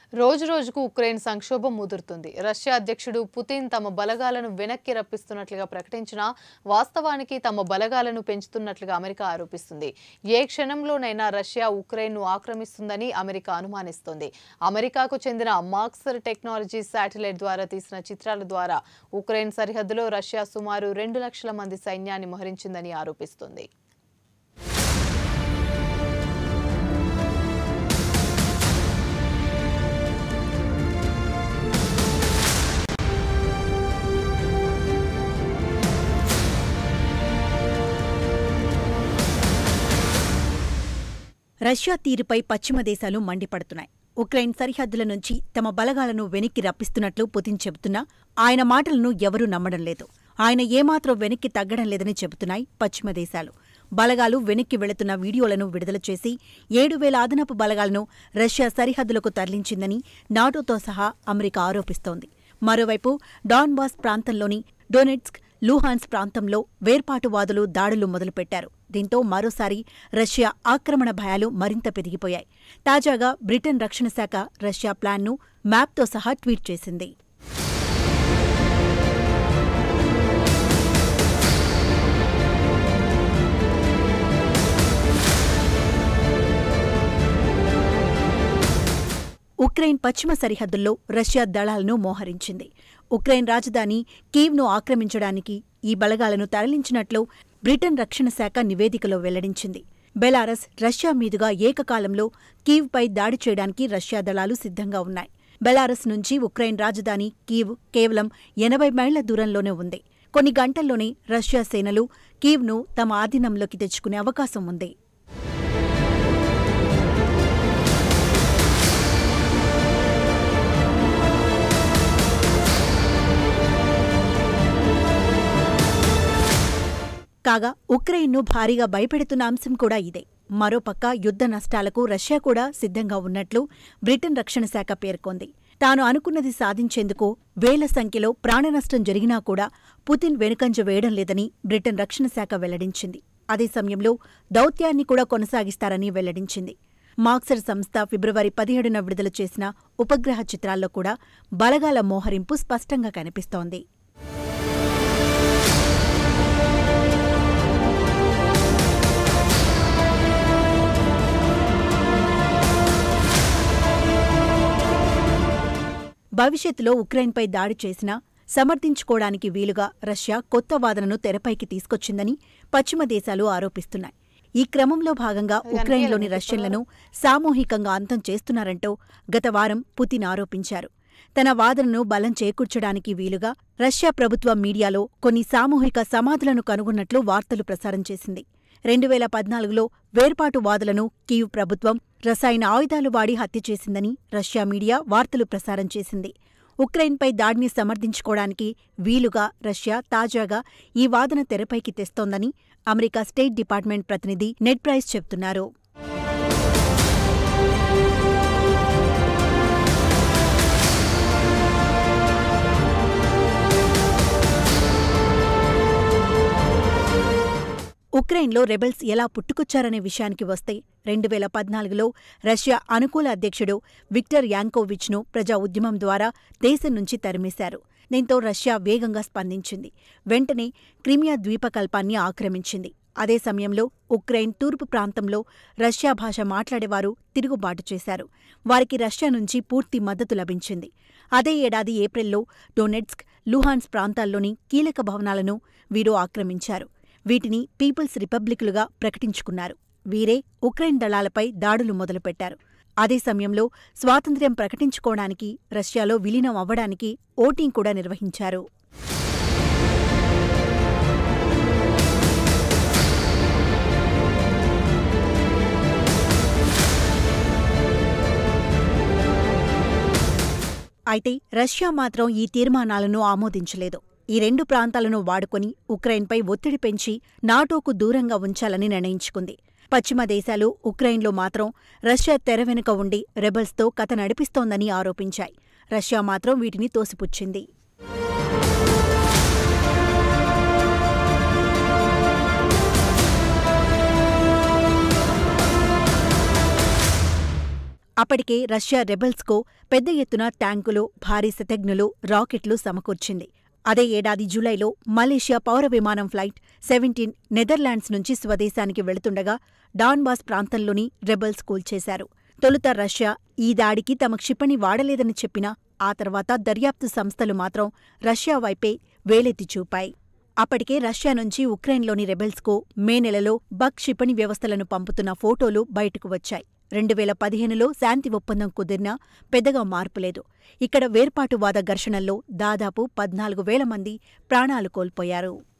రోజు రోజుకు ఉక్రెయిన్ సంక్షోభం ముదురుతుంది రష్యా అధ్యక్షుడు పుతిన్ తమ బలగాలను వెనక్కి రప్పిస్తున్నట్లుగా ప్రకటించినా వాస్తవానికి తమ బలగాలను పెంచుతున్నట్లుగా అమెరికా ఆరోపిస్తుంది ఏ క్షణంలోనైనా రష్యా ఉక్రెయిన్ను ఆక్రమిస్తుందని అమెరికా అనుమానిస్తోంది అమెరికాకు చెందిన మాక్సర్ టెక్నాలజీ శాటిలైట్ ద్వారా తీసిన చిత్రాల ద్వారా ఉక్రెయిన్ సరిహద్దులో రష్యా సుమారు రెండు లక్షల మంది సైన్యాన్ని మోహరించిందని ఆరోపిస్తోంది రష్యా తీరుపై పశ్చిమ దేశాలు మండిపడుతున్నాయి ఉక్రెయిన్ సరిహద్దుల నుంచి తమ బలగాలను వెనక్కి రప్పిస్తున్నట్లు పుతిన్ చెబుతున్నా ఆయన మాటలను ఎవరూ నమ్మడం లేదు ఆయన ఏమాత్రం వెనక్కి తగ్గడం లేదని చెబుతున్నాయి పశ్చిమ దేశాలు బలగాలు వెనక్కి వెళుతున్న వీడియోలను విడుదల చేసి ఏడు వేల అదనపు బలగాలను రష్యా సరిహద్దులకు తరలించిందని నాటోతో సహా అమెరికా ఆరోపిస్తోంది మరోవైపు డాన్బాస్ ప్రాంతంలోని డొనెట్స్క్ లూహాన్స్ ప్రాంతంలో వేర్పాటువాదులు దాడులు మొదలుపెట్టారు దీంతో మరోసారి రష్యా ఆక్రమణ భయాలు మరింత పెరిగిపోయాయి తాజాగా బ్రిటన్ రక్షణ శాఖ రష్యా ప్లాన్ను మ్యాప్తో సహా ట్వీట్ చేసింది ఉక్రెయిన్ పశ్చిమ సరిహద్దుల్లో రష్యా దళాలను మోహరించింది ఉక్రెయిన్ రాజధాని కీవ్ను ఆక్రమించడానికి ఈ బలగాలను తరలించినట్లు బ్రిటన్ రక్షణ శాఖ నివేదికలో వెల్లడించింది బెలారస్ రష్యా మీదుగా ఏకకాలంలో కీవ్పై దాడి చేయడానికి రష్యా దళాలు సిద్ధంగా ఉన్నాయి బెలారస్ నుంచి ఉక్రెయిన్ రాజధాని కీవ్ కేవలం ఎనభై మైళ్ల దూరంలోనే ఉంది కొన్ని గంటల్లోనే రష్యా సేనలు కీవ్ను తమ ఆధీనంలోకి తెచ్చుకునే అవకాశం ఉంది కాగా ఉక్రెయిన్ను భారీగా భయపెడుతున్న అంశం కూడా ఇదే మరోపక్క యుద్ధ నష్టాలకు రష్యా కూడా సిద్ధంగా ఉన్నట్లు బ్రిటన్ రక్షణ శాఖ పేర్కొంది తాను అనుకున్నది సాధించేందుకు వేల సంఖ్యలో ప్రాణనష్టం జరిగినా కూడా పుతిన్ వెనుకంజ వేయడం లేదని బ్రిటన్ రక్షణ శాఖ వెల్లడించింది అదే సమయంలో దౌత్యాన్ని కూడా కొనసాగిస్తారని వెల్లడించింది మాక్సర్ సంస్థ ఫిబ్రవరి పదిహేడున విడుదల చేసిన ఉపగ్రహ చిత్రాల్లో కూడా బలగాల మోహరింపు స్పష్టంగా కనిపిస్తోంది భవిష్యత్తులో ఉక్రెయిన్పై దాడి చేసినా సమర్థించుకోవడానికి వీలుగా రష్యా కొత్త వాదనను తెరపైకి తీసుకొచ్చిందని పశ్చిమ దేశాలు ఆరోపిస్తున్నాయి ఈ క్రమంలో భాగంగా ఉక్రెయిన్లోని రష్యన్లను సామూహికంగా అంతం చేస్తున్నారంటూ గత వారం పుతిన్ ఆరోపించారు తన వాదనను బలం చేకూర్చడానికి వీలుగా రష్యా ప్రభుత్వ మీడియాలో కొన్ని సామూహిక సమాధులను కనుగొన్నట్లు వార్తలు ప్రసారం చేసింది రెండు వేల పద్నాలుగులో వేర్పాటువాదులను కీవ్ ప్రభుత్వం రసాయన ఆయుధాలు వాడి హత్య చేసిందని రష్యా మీడియా వార్తలు ప్రసారం చేసింది ఉక్రెయిన్పై దాడిని సమర్థించుకోవడానికి వీలుగా రష్యా తాజాగా ఈ వాదన తెరపైకి తెస్తోందని అమెరికా స్టేట్ డిపార్ట్మెంట్ ప్రతినిధి నెడ్ ప్రైస్ చెబుతున్నారు ఉక్రెయిన్లో రెబెల్స్ ఎలా పుట్టుకొచ్చారనే విషయానికి వస్తే రెండు వేల పద్నాలుగులో రష్యా అనుకూల అధ్యక్షుడు విక్టర్ యాంకోవిచ్ను ప్రజా ఉద్యమం ద్వారా దేశం నుంచి తరిమేశారు దీంతో రష్యా వేగంగా స్పందించింది వెంటనే క్రిమియా ద్వీపకల్పాన్ని ఆక్రమించింది అదే సమయంలో ఉక్రెయిన్ తూర్పు ప్రాంతంలో రష్యా భాష మాట్లాడేవారు తిరుగుబాటు చేశారు వారికి రష్యా నుంచి పూర్తి మద్దతు లభించింది అదే ఏడాది ఏప్రిల్లో డొనెట్స్క్ లుహాన్స్ ప్రాంతాల్లోని కీలక భవనాలను వీరు ఆక్రమించారు వీటిని పీపుల్స్ రిపబ్లిక్లుగా ప్రకటించుకున్నారు వీరే ఉక్రెయిన్ దళాలపై దాడులు మొదలుపెట్టారు అదే సమయంలో స్వాతంత్ర్యం ప్రకటించుకోవడానికి రష్యాలో విలీనం అవ్వడానికి ఓటింగ్ కూడా నిర్వహించారు అయితే రష్యా మాత్రం ఈ తీర్మానాలను ఆమోదించలేదు ఈ రెండు ప్రాంతాలను వాడుకొని ఉక్రెయిన్పై ఒత్తిడి పెంచి నాటోకు దూరంగా ఉంచాలని నిర్ణయించుకుంది పశ్చిమ దేశాలు ఉక్రెయిన్లో మాత్రం రష్యా తెర వెనుక ఉండి రెబల్స్తో కథ నడిపిస్తోందని ఆరోపించాయి రష్యా మాత్రం వీటిని తోసిపుచ్చింది అప్పటికే రష్యా రెబెల్స్కు పెద్ద ఎత్తున ట్యాంకులు భారీ శతఘ్నులు రాకెట్లు సమకూర్చింది అదే ఏడాది జూలైలో మలేషియా పౌర విమానం ఫ్లైట్ సెవెంటీన్ నెదర్లాండ్స్ నుంచి స్వదేశానికి వెళుతుండగా డాన్బాస్ ప్రాంతంలోని రెబెల్స్ కూల్చేశారు తొలుత రష్యా ఈ దాడికి తమ క్షిపణి వాడలేదని చెప్పినా ఆ తర్వాత దర్యాప్తు సంస్థలు మాత్రం రష్యా వైపే వేలెత్తి చూపాయి అప్పటికే రష్యా నుంచి ఉక్రెయిన్లోని రెబెల్స్కు మే నెలలో బక్ క్షిపణి వ్యవస్థలను పంపుతున్న ఫోటోలు బయటకు వచ్చాయి రెండు వేల పదిహేనులో శాంతి ఒప్పందం కుదిరినా పెద్దగా మార్పులేదు ఇక్కడ వేర్పాటువాద ఘర్షణల్లో దాదాపు పద్నాలుగు వేల మంది ప్రాణాలు కోల్పోయారు